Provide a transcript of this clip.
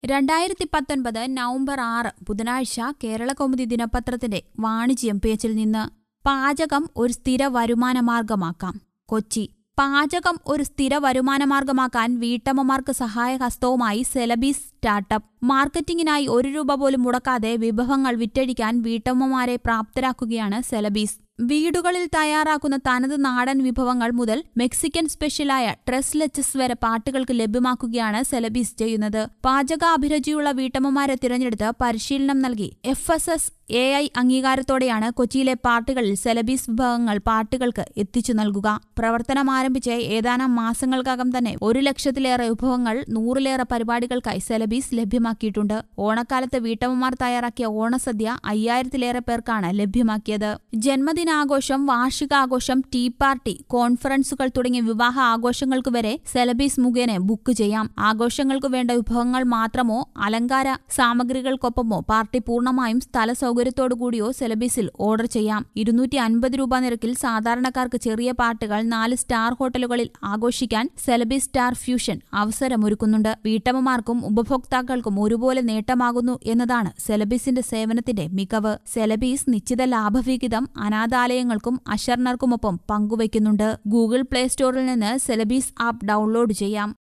രണ്ടായിരത്തി പത്തൊൻപത് നവംബർ ആറ് ബുധനാഴ്ച കേരളകൗമുദി ദിനപത്രത്തിന്റെ വാണിജ്യം പേജിൽ നിന്ന് പാചകം ഒരു സ്ഥിര വരുമാന മാർഗമാക്കാം കൊച്ചി പാചകം ഒരു സ്ഥിര വരുമാന മാർഗമാക്കാൻ വീട്ടമ്മമാർക്ക് സഹായഹസ്തവുമായി സെലബീസ് സ്റ്റാർട്ടപ്പ് മാർക്കറ്റിംഗിനായി ഒരു രൂപ പോലും മുടക്കാതെ വിഭവങ്ങൾ വിറ്റഴിക്കാൻ വീട്ടമ്മമാരെ പ്രാപ്തരാക്കുകയാണ് സെലബീസ് വീടുകളിൽ തയ്യാറാക്കുന്ന തനത് നാടൻ വിഭവങ്ങൾ മുതൽ മെക്സിക്കൻ സ്പെഷ്യലായ ട്രെസ് ലെച്ചസ് വരെ പാട്ടുകൾക്ക് ലഭ്യമാക്കുകയാണ് സെലബീസ് ചെയ്യുന്നത് പാചകാഭിരുചിയുള്ള വീട്ടമ്മമാരെ തിരഞ്ഞെടുത്ത് പരിശീലനം നൽകി F S S A I അംഗീകാരത്തോടെയാണ് കൊച്ചിയിലെ പാർട്ടികളിൽ സെലബീസ് വിഭവങ്ങൾ പാർട്ടികൾക്ക് എത്തിച്ചു നൽകുക പ്രവർത്തനം ആരംഭിച്ച് ഏതാനും മാസങ്ങൾക്കകം തന്നെ ഒരു ലക്ഷത്തിലേറെ വിഭവങ്ങൾ നൂറിലേറെ പരിപാടികൾക്കായി സെലബീസ് ലഭ്യമാക്കിയിട്ടുണ്ട് ഓണക്കാലത്ത് വീട്ടമ്മമാർ തയ്യാറാക്കിയ ഓണസദ്യ അയ്യായിരത്തിലേറെ പേർക്കാണ് ലഭ്യമാക്കിയത് ജന്മദിനാഘോഷം വാർഷികാഘോഷം ടീ പാർട്ടി കോൺഫറൻസുകൾ തുടങ്ങിയ വിവാഹ ആഘോഷങ്ങൾക്ക് വരെ സെലബീസ് മുഖേന ബുക്ക് ചെയ്യാം ആഘോഷങ്ങൾക്ക് വേണ്ട വിഭവങ്ങൾ മാത്രമോ അലങ്കാര സാമഗ്രികൾക്കൊപ്പമോ പാർട്ടി പൂർണ്ണമായും സ്ഥല സൗകര്യത്തോടു കൂടിയോ സെലബീസിൽ ഓർഡർ ചെയ്യാം ഇരുന്നൂറ്റി അൻപത് രൂപ നിരക്കിൽ സാധാരണക്കാർക്ക് ചെറിയ പാർട്ടികൾ നാല് സ്റ്റാർ ഹോട്ടലുകളിൽ ആഘോഷിക്കാൻ സെലബീസ് സ്റ്റാർ ഫ്യൂഷൻ അവസരമൊരുക്കുന്നുണ്ട് വീട്ടമ്മമാർക്കും ഉപഭോക്താക്കൾക്കും ഒരുപോലെ നേട്ടമാകുന്നു എന്നതാണ് സെലബീസിന്റെ സേവനത്തിന്റെ മികവ് സെലബീസ് നിശ്ചിത ലാഭവിഹിതം അനാഥാലയങ്ങൾക്കും അശരണർക്കുമൊപ്പം പങ്കുവയ്ക്കുന്നുണ്ട് ഗൂഗിൾ പ്ലേ സ്റ്റോറിൽ നിന്ന് സെലബീസ് ആപ്പ് ഡൗൺലോഡ് ചെയ്യാം